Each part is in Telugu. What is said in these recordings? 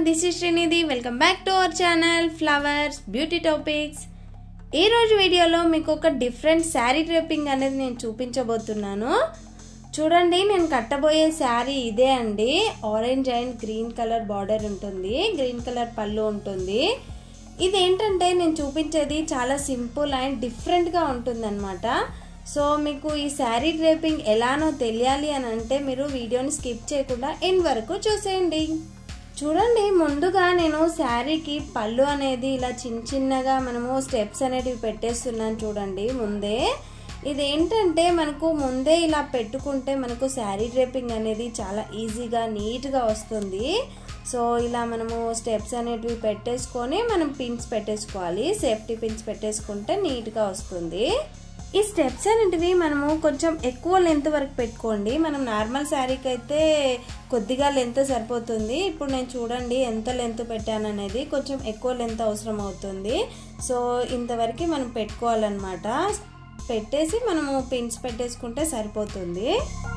this is Srinidhi welcome back to our channel flowers beauty topics ఈ రోజు వీడియోలో మీకు ఒక డిఫరెంట్ శారీ డ్రేపింగ్ అనేది నేను చూపించబోతున్నాను చూడండి నేను కట్టబోయే శారీ ఇదే అండి orange and green colour border ఉంటుంది గ్రీన్ కలర్ పళ్ళు ఉంటుంది ఇదేంటంటే నేను చూపించేది చాలా సింపుల్ అండ్ డిఫరెంట్గా ఉంటుందన్నమాట సో మీకు ఈ శారీ డ్రేపింగ్ ఎలానో తెలియాలి అని అంటే మీరు వీడియోని స్కిప్ చేయకుండా ఎండ్ వరకు చూసేయండి చూడండి ముందుగా నేను శారీకి పళ్ళు అనేది ఇలా చిన్న చిన్నగా మనము స్టెప్స్ అనేటివి పెట్టేస్తున్నాను చూడండి ముందే ఇదేంటంటే మనకు ముందే ఇలా పెట్టుకుంటే మనకు శారీ డ్రేపింగ్ అనేది చాలా ఈజీగా నీట్గా వస్తుంది సో ఇలా మనము స్టెప్స్ అనేటివి పెట్టేసుకొని మనం పిన్స్ పెట్టేసుకోవాలి సేఫ్టీ పిన్స్ పెట్టేసుకుంటే నీట్గా వస్తుంది ఈ స్టెప్స్ అనేటివి మనము కొంచెం ఎక్కువ లెంత్ వరకు పెట్టుకోండి మనం నార్మల్ శారీకి అయితే కొద్దిగా లెంత్ సరిపోతుంది ఇప్పుడు నేను చూడండి ఎంత లెంత్ పెట్టాను అనేది కొంచెం ఎక్కువ లెంత్ అవసరం అవుతుంది సో ఇంతవరకు మనం పెట్టుకోవాలన్నమాట పెట్టేసి మనము పిన్స్ పెట్టేసుకుంటే సరిపోతుంది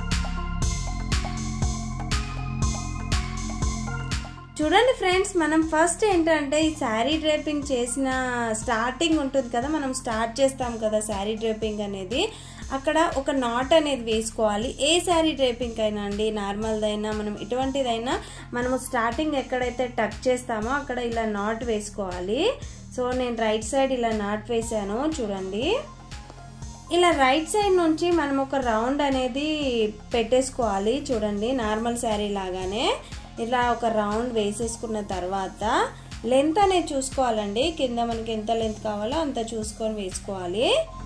చూడండి ఫ్రెండ్స్ మనం ఫస్ట్ ఏంటంటే ఈ శారీ డ్రేపింగ్ చేసిన స్టార్టింగ్ ఉంటుంది కదా మనం స్టార్ట్ చేస్తాం కదా శారీ డ్రేపింగ్ అనేది అక్కడ ఒక నాట్ అనేది వేసుకోవాలి ఏ శారీ డ్రేపింగ్ అయినా అండి నార్మల్దైనా మనం ఎటువంటిదైనా మనము స్టార్టింగ్ ఎక్కడైతే టక్ చేస్తామో అక్కడ ఇలా నాట్ వేసుకోవాలి సో నేను రైట్ సైడ్ ఇలా నాట్ వేసాను చూడండి ఇలా రైట్ సైడ్ నుంచి మనం ఒక రౌండ్ అనేది పెట్టేసుకోవాలి చూడండి నార్మల్ శారీ లాగానే ఇలా ఒక రౌండ్ వేసేసుకున్న తర్వాత లెంత్ అనేది చూసుకోవాలండి కింద మనకి ఎంత లెంత్ కావాలో అంత చూసుకొని వేసుకోవాలి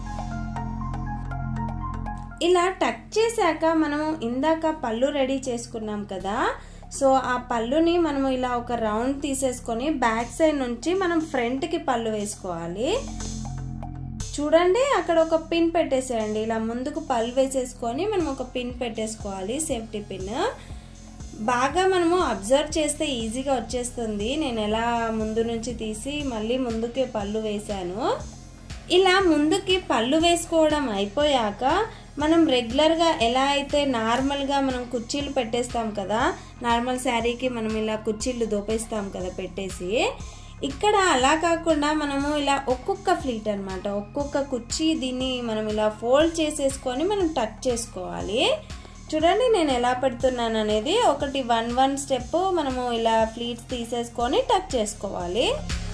ఇలా టక్ చేశాక మనం ఇందాక పళ్ళు రెడీ చేసుకున్నాం కదా సో ఆ పళ్ళుని మనము ఇలా ఒక రౌండ్ తీసేసుకొని బ్యాక్ సైడ్ నుంచి మనం ఫ్రంట్కి పళ్ళు వేసుకోవాలి చూడండి అక్కడ ఒక పిన్ పెట్టేసేయండి ఇలా ముందుకు పళ్ళు వేసేసుకొని మనం ఒక పిన్ పెట్టేసుకోవాలి సేఫ్టీ పిన్ బాగా మనము అబ్జర్వ్ చేస్తే ఈజీగా వచ్చేస్తుంది నేను ఎలా ముందు నుంచి తీసి మళ్ళీ ముందుకే పళ్ళు వేశాను ఇలా ముందుకి పళ్ళు వేసుకోవడం అయిపోయాక మనం రెగ్యులర్గా ఎలా అయితే నార్మల్గా మనం కుర్చీలు పెట్టేస్తాం కదా నార్మల్ శారీకి మనం ఇలా కుర్చీలు దోపేస్తాం కదా పెట్టేసి ఇక్కడ అలా కాకుండా మనము ఇలా ఒక్కొక్క ఫ్లీట్ అనమాట ఒక్కొక్క కుర్చీ దీన్ని మనం ఇలా ఫోల్డ్ చేసేసుకొని మనం టక్ చేసుకోవాలి చూడండి నేను ఎలా పెడుతున్నాను అనేది ఒకటి వన్ వన్ స్టెప్ మనము ఇలా ఫ్లీట్స్ తీసేసుకొని టక్ చేసుకోవాలి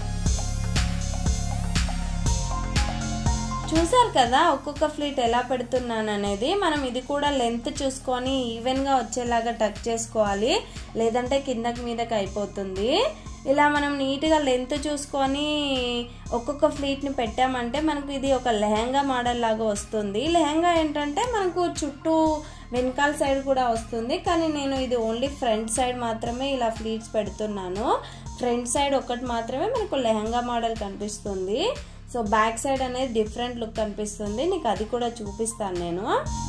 చూసారు కదా ఒక్కొక్క ఫ్లీట్ ఎలా పెడుతున్నాను అనేది మనం ఇది కూడా లెంత్ చూసుకొని ఈవెన్గా వచ్చేలాగా టక్ చేసుకోవాలి లేదంటే కిందకి మీదకి అయిపోతుంది ఇలా మనం నీట్గా లెంత్ చూసుకొని ఒక్కొక్క ఫ్లీట్ని పెట్టామంటే మనకు ఇది ఒక లెహంగా మోడల్ లాగా వస్తుంది లెహంగా ఏంటంటే మనకు చుట్టూ వెనకాల సైడ్ కూడా వస్తుంది కానీ నేను ఇది ఓన్లీ ఫ్రంట్ సైడ్ మాత్రమే ఇలా ఫ్లీట్స్ పెడుతున్నాను ఫ్రంట్ సైడ్ ఒకటి మాత్రమే మనకు లెహంగా మోడల్ కనిపిస్తుంది సో బ్యాక్ సైడ్ అనేది డిఫరెంట్ లుక్ కనిపిస్తుంది నీకు అది కూడా చూపిస్తాను నేను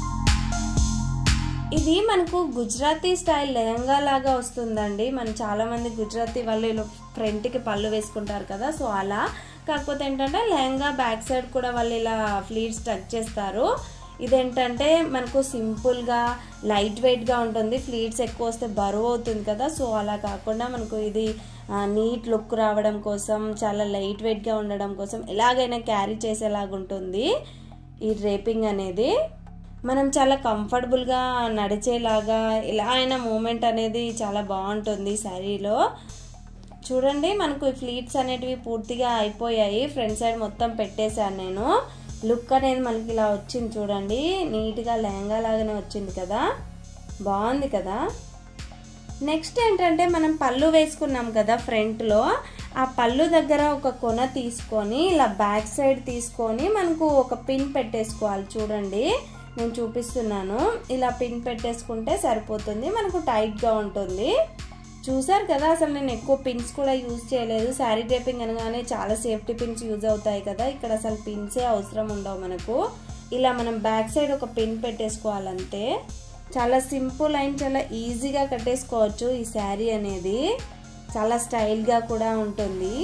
ఇది మనకు గుజరాతీ స్టైల్ లెహంగా లాగా వస్తుందండి మనం చాలా మంది గుజరాతీ వాళ్ళు ఫ్రంట్కి పళ్ళు వేసుకుంటారు కదా సో అలా కాకపోతే ఏంటంటే లెహంగా బ్యాక్ సైడ్ కూడా వాళ్ళు ఇలా ఫ్లీట్స్ టచ్ చేస్తారు ఇదేంటంటే మనకు సింపుల్గా లైట్ వెయిట్గా ఉంటుంది ఫ్లీట్స్ ఎక్కువ వస్తే బరువు అవుతుంది కదా సో అలా కాకుండా మనకు ఇది నీట్ లుక్ రావడం కోసం చాలా లైట్ వెయిట్గా ఉండడం కోసం ఎలాగైనా క్యారీ చేసేలాగా ఉంటుంది ఈ డ్రేపింగ్ అనేది మనం చాలా కంఫర్టబుల్గా నడిచేలాగా ఎలా అయినా మూమెంట్ అనేది చాలా బాగుంటుంది శారీలో చూడండి మనకు ఈ ఫ్లీట్స్ అనేటివి పూర్తిగా అయిపోయాయి ఫ్రంట్ సైడ్ మొత్తం పెట్టేశాను నేను లుక్ అనేది మనకి ఇలా వచ్చింది చూడండి నీట్గా లెహంగా లాగానే వచ్చింది కదా బాగుంది కదా నెక్స్ట్ ఏంటంటే మనం పళ్ళు వేసుకున్నాం కదా ఫ్రంట్లో ఆ పళ్ళు దగ్గర ఒక కొన తీసుకొని ఇలా బ్యాక్ సైడ్ తీసుకొని మనకు ఒక పిన్ పెట్టేసుకోవాలి చూడండి నేను చూపిస్తున్నాను ఇలా పిన్ పెట్టేసుకుంటే సరిపోతుంది మనకు టైట్గా ఉంటుంది చూసారు కదా అసలు నేను ఎక్కువ పిన్స్ కూడా యూజ్ చేయలేదు శారీ డ్రేపింగ్ అనగానే చాలా సేఫ్టీ పిన్స్ యూజ్ అవుతాయి కదా ఇక్కడ అసలు పిన్సే అవసరం ఉండవు మనకు ఇలా మనం బ్యాక్ సైడ్ ఒక పిన్ పెట్టేసుకోవాలంటే చాలా సింపుల్ అండ్ చాలా ఈజీగా కట్టేసుకోవచ్చు ఈ శారీ అనేది చాలా స్టైల్గా కూడా ఉంటుంది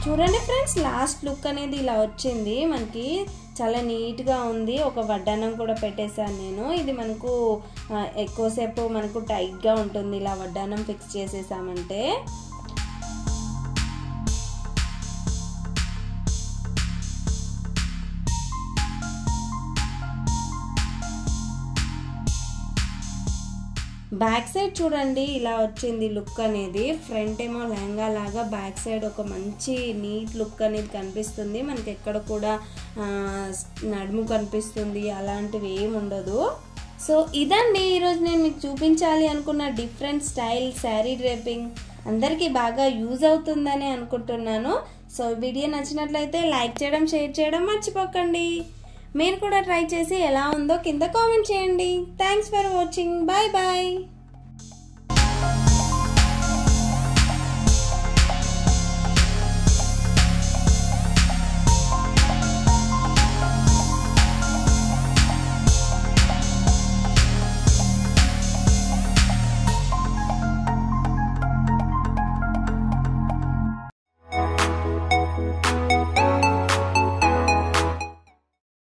చూడండి ఫ్రెండ్స్ లాస్ట్ లుక్ అనేది ఇలా వచ్చింది మనకి చాలా నీట్గా ఉంది ఒక వడ్డానం కూడా పెట్టేశాను నేను ఇది మనకు ఆ, ఎక్కువసేపు మనకు టైట్గా ఉంటుంది ఇలా వడ్డానం ఫిక్స్ చేసేసామంటే బ్యాక్ సైడ్ చూడండి ఇలా వచ్చింది లుక్ అనేది ఫ్రంట్ ఏమో లెహంగా లాగా బ్యాక్ సైడ్ ఒక మంచి నీట్ లుక్ అనేది కనిపిస్తుంది మనకి ఎక్కడ కూడా ఆ, నడుము కనిపిస్తుంది అలాంటివి ఏమి ఉండదు సో ఇదండి ఈరోజు నేను మీకు చూపించాలి అనుకున్న డిఫరెంట్ స్టైల్ శారీ డ్రేపింగ్ అందరికీ బాగా యూజ్ అవుతుందని అనుకుంటున్నాను సో వీడియో నచ్చినట్లయితే లైక్ చేయడం షేర్ చేయడం మర్చిపోకండి మీరు కూడా ట్రై చేసి ఎలా ఉందో కింద కామెంట్ చేయండి thanks for watching bye bye